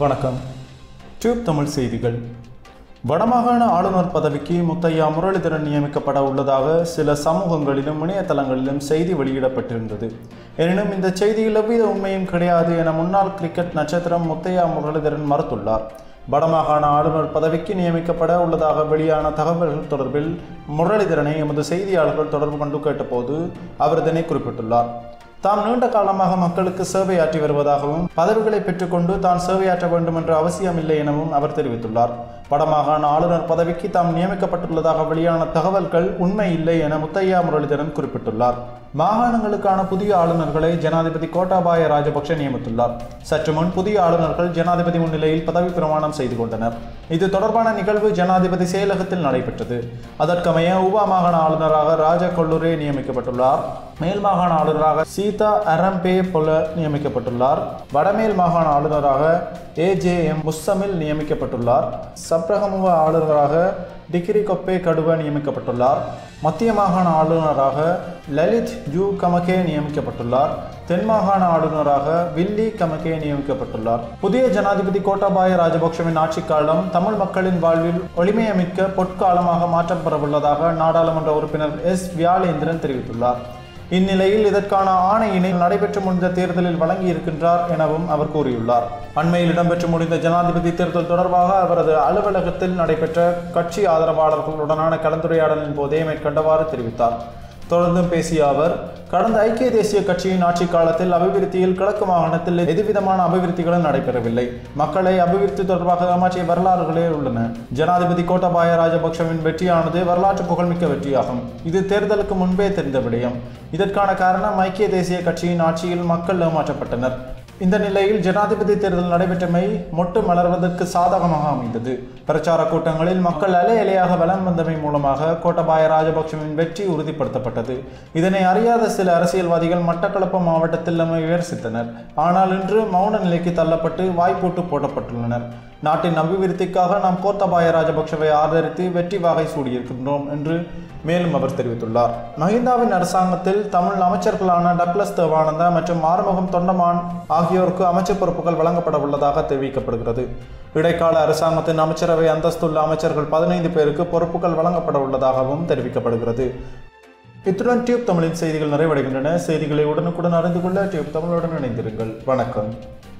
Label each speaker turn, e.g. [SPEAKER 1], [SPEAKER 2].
[SPEAKER 1] வணக்கம் டியூப் தமிழ் செய்திகள் வடமாகாண ஆளுநர் பதவிக்கு முத்தையா முரளிதரன் நியமிக்கப்பட உள்ளதாக சில சமூகங்களிலும் இணையதளங்களிலும் செய்தி வெளியிடப்பட்டிருந்தது எனினும் இந்த செய்தியில் எவ்வித உண்மையும் கிடையாது என முன்னாள் கிரிக்கெட் நட்சத்திரம் முத்தையா முரளிதரன் மறுத்துள்ளார் வடமாகாண ஆளுநர் பதவிக்கு நியமிக்கப்பட உள்ளதாக வெளியான தகவல்கள் தொடர்பில் முரளிதரனை எமது செய்தியாளர்கள் தொடர்பு கொண்டு கேட்டபோது அவர் இதனை குறிப்பிட்டுள்ளார் தாம் நீண்ட காலமாக மக்களுக்கு சேவையாற்றி வருவதாகவும் பதவிகளை பெற்றுக்கொண்டு தான் சேவையாற்ற வேண்டும் என்ற அவசியமில்லை எனவும் அவர் தெரிவித்துள்ளார் வடமாகாண ஆளுநர் பதவிக்கு தாம் நியமிக்கப்பட்டுள்ளதாக வெளியான தகவல்கள் உண்மை இல்லை என முத்தையா முரளிதரன் குறிப்பிட்டுள்ளார் மாகாணங்களுக்கான புதிய ஆளுநர்களை ஜனாதிபதி கோட்டாபாய ராஜபக்ஷ நியமித்துள்ளார் சற்று முன் புதிய ஆளுநர்கள் ஜனாதிபதி முன்னிலையில் பதவி பிரமாணம் செய்து கொண்டனர் இது தொடர்பான நிகழ்வு ஜனாதிபதி செயலகத்தில் நடைபெற்றது அதற்கமைய உபா மாகாண ஆளுநராக ராஜ கொல்லூரே நியமிக்கப்பட்டுள்ளார் மேல் மாகாண ஆளுநராக சீதா அரம்பே பொல நியமிக்கப்பட்டுள்ளார் வடமேல் மாகாண ஆளுநராக ஏஜேஎம் முஸ்ஸமில் நியமிக்கப்பட்டுள்ளார் சப்ரகமுவ ஆளுநராக டிகிரி கொப்பே கடுவ நியமிக்கப்பட்டுள்ளார் மத்திய மாகாண ஆளுநராக லலித் ஜூ கமகே நியமிக்கப்பட்டுள்ளார் தென் மாகாண ஆளுநராக வில்லி கமகே நியமிக்கப்பட்டுள்ளார் புதிய ஜனாதிபதி கோட்டாபாய ராஜபக்ஷவின் ஆட்சிக் காலம் தமிழ் மக்களின் வாழ்வில் ஒளிமையமிக்க பொற்காலமாக மாற்றப்படவுள்ளதாக நாடாளுமன்ற உறுப்பினர் எஸ் வியாளேந்திரன் தெரிவித்துள்ளார் இந்நிலையில் இதற்கான ஆணையினை நடைபெற்று முடிந்த தேர்தலில் வழங்கி இருக்கின்றார் எனவும் அவர் கூறியுள்ளார் அண்மையில் இடம்பெற்று முடிந்த ஜனாதிபதி தேர்தல் தொடர்பாக அவரது அலுவலகத்தில் நடைபெற்ற கட்சி ஆதரவாளர்களுடனான கலந்துரையாடலின் போதே மேற்கண்டவாறு தெரிவித்தார் தொடர்ந்தும் பேசிய அவர் கடந்த ஐக்கிய தேசிய கட்சியின் ஆட்சி காலத்தில் அபிவிருத்தியில் கிழக்கு மாகாணத்தில் எதுவிதமான அபிவிருத்திகளும் நடைபெறவில்லை மக்களை அபிவிருத்தி தொடர்பாக ஏமாற்றிய வரலாறுகளே உள்ளன ஜனாதிபதி கோட்டபாய ராஜபக்ஷவின் வெற்றியானது வரலாற்று புகழ்மிக்க வெற்றியாகும் இது தேர்தலுக்கு முன்பே தெரிந்த விடயம் இதற்கான காரணம் ஐக்கிய தேசிய கட்சியின் ஆட்சியில் மக்கள் ஏமாற்றப்பட்டனர் இந்த நிலையில் ஜனாதிபதி தேர்தல் நடைபெற்றமை மொட்டு மலர்வதற்கு சாதகமாக அமைந்தது பிரச்சார கூட்டங்களில் மக்கள் அலை அலையாக வலம் வந்தமை மூலமாக கோட்டபாய ராஜபக்சவின் வெற்றி உறுதிப்படுத்தப்பட்டது இதனை அறியாத சில அரசியல்வாதிகள் மட்டக்களப்பு மாவட்டத்தில் நம்மை விமர்சித்தனர் ஆனால் இன்று மௌன நிலைக்கு தள்ளப்பட்டு வாய்ப்போட்டு போடப்பட்டுள்ளனர் நாட்டின் அபிவிருத்திக்காக நாம் கோத்தபாய ராஜபக்சவை ஆதரித்து வெற்றி வாகை சூடியிருக்கின்றோம் என்று மேலும் அவர் தெரிவித்துள்ளார் மஹிந்தாவின் அரசாங்கத்தில் தமிழ் அமைச்சர்களான டக்ளஸ் தேவானந்தா மற்றும் ஆறுமுகம் தொண்டமான் ஆகியோருக்கு அமைச்சர் பொறுப்புகள் வழங்கப்பட உள்ளதாக தெரிவிக்கப்படுகிறது இடைக்கால அரசாங்கத்தின் அமைச்சரவை அந்தஸ்துள்ள அமைச்சர்கள் பதினைந்து பேருக்கு பொறுப்புகள் வழங்கப்பட உள்ளதாகவும் தெரிவிக்கப்படுகிறது இத்துடன் டியூப் தமிழின் செய்திகள் நிறைவடைகின்றன செய்திகளை உடனுக்குடன் அறிந்து கொள்ள டியூப் தமிழுடன் இணைந்திருங்கள் வணக்கம்